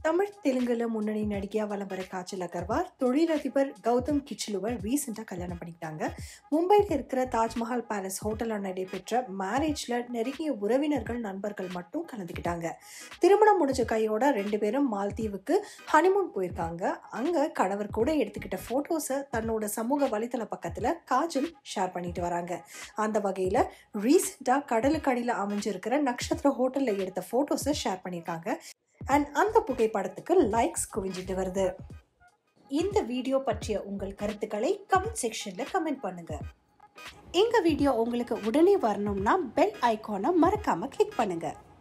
தமிழ் தெலுங்குல முன்னணி நடிகையா வலம் வர காஜல் அகர்வால் தொழிலதிபர் கௌதம் கிச்லுவை ரீசெண்டாக கல்யாணம் பண்ணிக்கிட்டாங்க மும்பையில் இருக்கிற தாஜ்மஹால் பேலஸ் ஹோட்டலில் நடைபெற்ற மேரேஜ்ல நெருங்கிய உறவினர்கள் நண்பர்கள் மட்டும் கலந்துக்கிட்டாங்க திருமணம் முடிஞ்ச கையோட ரெண்டு பேரும் மால்தீவுக்கு ஹனிமூன் போயிருக்காங்க அங்க கணவர் கூட எடுத்துக்கிட்ட போட்டோஸை தன்னோட சமூக வலைத்தள பக்கத்துல காஜல் ஷேர் பண்ணிட்டு வராங்க அந்த வகையில ரீசெண்டாக கடலுக்கு அடியில் அமைஞ்சிருக்கிற நட்சத்திர ஹோட்டல்ல எடுத்த போட்டோஸை ஷேர் பண்ணியிருக்காங்க அண்ட் அந்த புகைப்படத்துக்கு லைக்ஸ் குவிஞ்சிட்டு வருது இந்த வீடியோ பற்றிய உங்கள் கருத்துக்களை கமெண்ட் செக்ஷன்ல கமெண்ட் பண்ணுங்க எங்க வீடியோ உங்களுக்கு உடனே வரணும்னா பெல் ஐகானை மறக்காம கிளிக் பண்ணுங்க